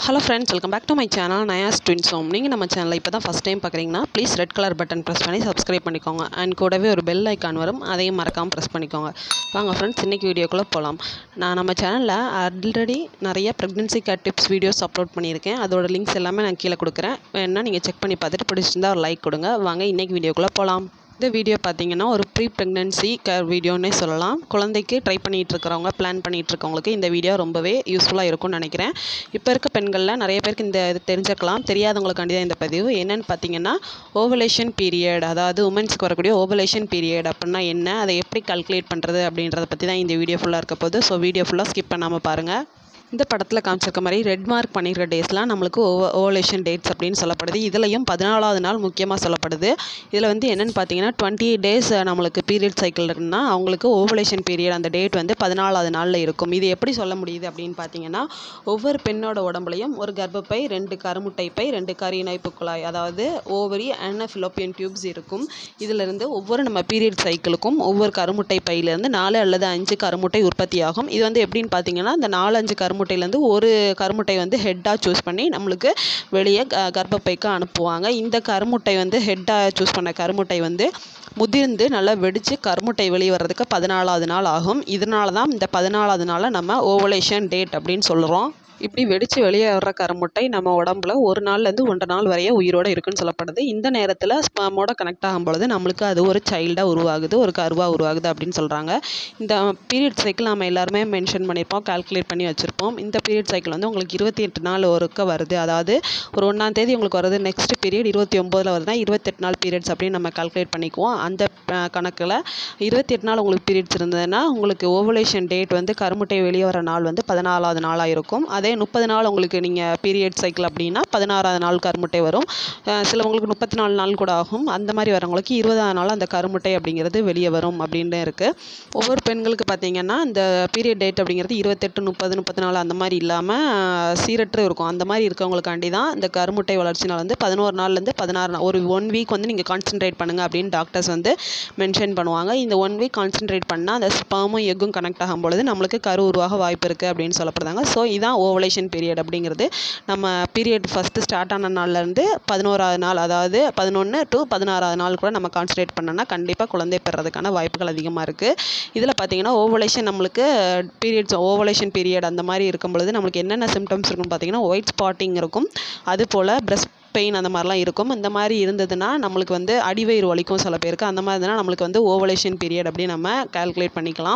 Hello friends welcome back to my channel Nayas twins home நீங்கள் நம்ம சேனலை இப்போ தான் ஃபஸ்ட் டைம் பார்க்குறீங்கன்னா please red colour button press பண்ணி சப்ஸ்கிரைப் பண்ணிக்கோங்க அண்ட் கூடவே ஒரு பெல் ஐக்கான் வரும் அதையும் மறக்காமல் ப்ரெஸ் பண்ணிக்கோங்க வாங்க ஃப்ரெண்ட்ஸ் இன்றைக்கி வீடியோக்குள்ளே போகலாம் நான் நம்ம சேனலில் ஆல்ரெடி நிறைய pregnancy care tips videos upload பண்ணியிருக்கேன் அதோட லிங்க்ஸ் எல்லாமே நான் கீழே கொடுக்குறேன் வேணால் நீங்கள் செக் பண்ணி பார்த்துட்டு பிடிச்சிருந்தா ஒரு லைக் கொடுங்க வாங்க இன்றைக்கி வீடியோக்குள்ளே போகலாம் இந்த வீடியோ பார்த்தீங்கன்னா ஒரு ப்ரீ ப்ரெக்னென்சி கேர் வீடியோன்னே சொல்லலாம் குழந்தைக்கு ட்ரை பண்ணிகிட்டு இருக்கிறவங்க பிளான் பண்ணிகிட்டு இருக்கவங்களுக்கு இந்த வீடியோ ரொம்பவே யூஸ்ஃபுல்லாக இருக்கும்னு நினைக்கிறேன் இப்போ இருக்க பெண்களில் நிறைய பேருக்கு இந்த இது தெரிஞ்சிருக்கலாம் தெரியாதவங்களுக்காண்டி தான் இந்த பதிவு என்னென்னு பார்த்தீங்கன்னா ஓவலேஷன் பீரியட் அதாவது உமன்ஸ்க்கு வரக்கூடிய ஓவலேஷன் பீரியட் அப்படின்னா என்ன அதை எப்படி கால்குலேட் பண்ணுறது அப்படின்றத பற்றி தான் இந்த வீடியோ ஃபுல்லாக இருக்க போகுது ஸோ வீடியோ ஃபுல்லாக ஸ்கிப் பண்ணாமல் பாருங்கள் இந்த படத்தில் காமிச்சிருக்க மாதிரி ரெட் மார்க் பண்ணியிருக்க டேஸ்லாம் நம்மளுக்கு ஓவ ஓவலேஷன் டேட்ஸ் அப்படின்னு சொல்லப்படுது இதுலேயும் பதினாலாவது நாள் முக்கியமாக சொல்லப்படுது இதில் வந்து என்னென்னு பார்த்தீங்கன்னா டுவெண்ட்டி டேஸ் நம்மளுக்கு பீரியட் சைக்கிள் இருக்குன்னா அவங்களுக்கு ஓவலேஷன் பீரியட் அந்த டேட் வந்து பதினாலாவது நாளில் இருக்கும் இது எப்படி சொல்ல முடியுது அப்படின்னு பார்த்தீங்கன்னா ஒவ்வொரு பெண்ணோட உடம்புலையும் ஒரு கர்ப்பப்பை ரெண்டு கருமுட்டை பை ரெண்டு கரியணைப்பு குழாய் அதாவது ஓவரி அண்ட் ஃபிலோப்பியன் டியூப்ஸ் இருக்கும் இதிலிருந்து ஒவ்வொரு நம்ம பீரியட் சைக்கிளுக்கும் ஒவ்வொரு கருமுட்டை பையிலேருந்து நாலு அல்லது அஞ்சு கருமுட்டை உற்பத்தியாகும் இது வந்து எப்படின்னு பார்த்தீங்கன்னா இந்த நாலு அஞ்சு கருமுட்டையிலேருந்து ஒரு கருமுட்டை வந்து ஹெட்டாக சூஸ் பண்ணி நம்மளுக்கு வெளியே க கர்ப்பப்பைக்கு அனுப்புவாங்க இந்த கருமுட்டை வந்து ஹெட்டாக சூஸ் பண்ண கருமுட்டை வந்து முதிர்ந்து நல்லா வெடித்து கருமுட்டை வெளியே வர்றதுக்கு பதினாலாவது நாள் ஆகும் இதனால தான் இந்த பதினாலாவது நாளை நம்ம ஓவலேஷன் டேட் அப்படின்னு சொல்கிறோம் இப்படி வெடித்து வெளியே வர்ற கருமுட்டை நம்ம உடம்புல ஒரு நாள்லேருந்து ஒன்றரை நாள் வரைய உயிரோடு இருக்குன்னு சொல்லப்படுது இந்த நேரத்தில் ஸ்பேமோட கனெக்ட் ஆகும் பொழுது நம்மளுக்கு அது ஒரு சைல்டாக உருவாகுது ஒரு கருவாக உருவாகுது அப்படின்னு சொல்கிறாங்க இந்த பீரியட் சைக்கிள் நம்ம எல்லாருமே மென்ஷன் பண்ணியிருப்போம் கால்குலேட் பண்ணி வச்சுருப்போம் இந்த பீரியட் சைக்கிள் வந்து உங்களுக்கு இருபத்தி எட்டு நாள் ஒருக்க வருது அதாவது ஒரு ஒன்றாம் தேதி உங்களுக்கு வருது நெக்ஸ்ட் பீரியட் இருபத்தி ஒம்போதில் வருதுன்னா இருபத்தெட்டு நாள் பீரியட்ஸ் அப்படின்னு நம்ம கால்குலேட் பண்ணிக்குவோம் அந்த கணக்கில் இருபத்தி எட்டு நாள் உங்களுக்கு பீரியட்ஸ் இருந்ததுன்னா உங்களுக்கு ஓவலேஷன் டேட் வந்து கருமுட்டை வெளியே வர நாள் வந்து பதினாலாவது நாளாக இருக்கும் அதே முப்பது நாள் உங்களுக்கு நீங்கள் பீரியட் சைக்கிள் அப்படின்னா பதினாறாவது நாள் கருமுட்டை வரும் சிலவங்களுக்கு முப்பத்தி நாலு நாள் கூட ஆகும் அந்த மாதிரி வரவங்களுக்கு இருபதாவது நாள் அந்த கருமுட்டை அப்படிங்கிறது வெளியே வரும் அப்படின்னு இருக்குது ஒவ்வொரு பெண்களுக்கு பார்த்தீங்கன்னா இந்த பீரியட் டேட் அப்படிங்கிறது இருபத்தெட்டு முப்பது முப்பத்தி நாலு அந்த மாதிரி இல்லாமல் சீரற்று இருக்கும் அந்த மாதிரி இருக்கவங்களுக்காண்டி தான் இந்த கருமுட்டை வளர்ச்சி நாள் வந்து பதினோரு நாள்லேருந்து பதினாறு நாள் ஒரு ஒன் வீக் வந்து நீங்கள் கான்சென்ட்ரேட் பண்ணுங்கள் அப்படின்னு டாக்டர்ஸ் வந்து மென்ஷன் பண்ணுவாங்க இந்த ஒன் வீக் கான்சென்ட்ரேட் பண்ணால் அந்த ஸ்பேமும் எக்கும் கனெக்ட் ஆகும் பொழுது நம்மளுக்கு கரு உருவாக வாய்ப்பு இருக்குது அப்படின்னு சொல்லப்படுறாங்க ஸோ இதான் ஓவலேஷன் பீரியட் அப்படிங்கிறது நம்ம பீரியட் ஃபஸ்ட்டு ஸ்டார்ட் ஆன நாள்லேருந்து பதினோராவது நாள் அதாவது பதினொன்று டு பதினாறாவது நாள் கூட நம்ம கான்சன்ட்ரேட் பண்ணோன்னா கண்டிப்பாக குழந்தை பெறதுக்கான வாய்ப்புகள் அதிகமாக இருக்குது இதில் பார்த்தீங்கன்னா ஓவலேஷன் நம்மளுக்கு பீரியட்ஸ் ஓவலேஷன் பீரியட் அந்த மாதிரி இருக்கும் பொழுது நம்மளுக்கு என்னென்ன சிம்டம்ஸ் இருக்குன்னு பார்த்தீங்கன்னா ஒயிட் ஸ்பாட்டிங் இருக்கும் அது போல் பிரஸ்ட் பெயின் அந்த மாதிரிலாம் இருக்கும் இந்த மாதிரி இருந்ததுன்னா நம்மளுக்கு வந்து அடிவயிறு வலிக்கும் சில பேருக்கு அந்த மாதிரி இருந்தால் நம்மளுக்கு வந்து ஓவலேஷன் பீரியட் அப்படி நம்ம கால்குலேட் பண்ணிக்கலாம்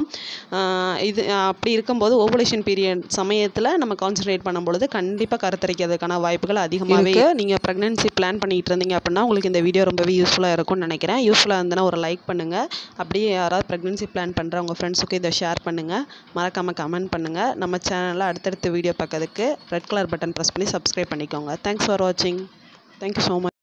இது அப்படி இருக்கும்போது ஓவலேஷன் பீரியட் சமயத்தில் நம்ம கான்சன்ட்ரேட் பண்ணும்பொழுது கண்டிப்பாக கருத்தரிக்கிறதுக்கான வாய்ப்புகள் அதிகமாகவே நீங்கள் ப்ரெக்னென்சி பிளான் பண்ணிகிட்டு இருந்தீங்க அப்படின்னா உங்களுக்கு இந்த வீடியோ ரொம்பவே யூஸ்ஃபுல்லாக இருக்கும்னு நினைக்கிறேன் யூஸ்ஃபுல்லாக இருந்ததுன்னா ஒரு லைக் பண்ணுங்கள் அப்படியே யாராவது ப்ரெக்னென்சி பிளான் பண்ணுற உங்கள் ஃப்ரெண்ட்ஸுக்கு இதை ஷேர் பண்ணுங்கள் மறக்காமல் கமெண்ட் பண்ணுங்கள் நம்ம சேனலில் அடுத்தடுத்த வீடியோ பார்க்கறதுக்கு ரெட் கலர் பட்டன் ப்ரெஸ் பண்ணி சப்ஸ்கிரைப் பண்ணிக்கோங்க தேங்க்ஸ் ஃபார் வாட்சிங் Thank you so much.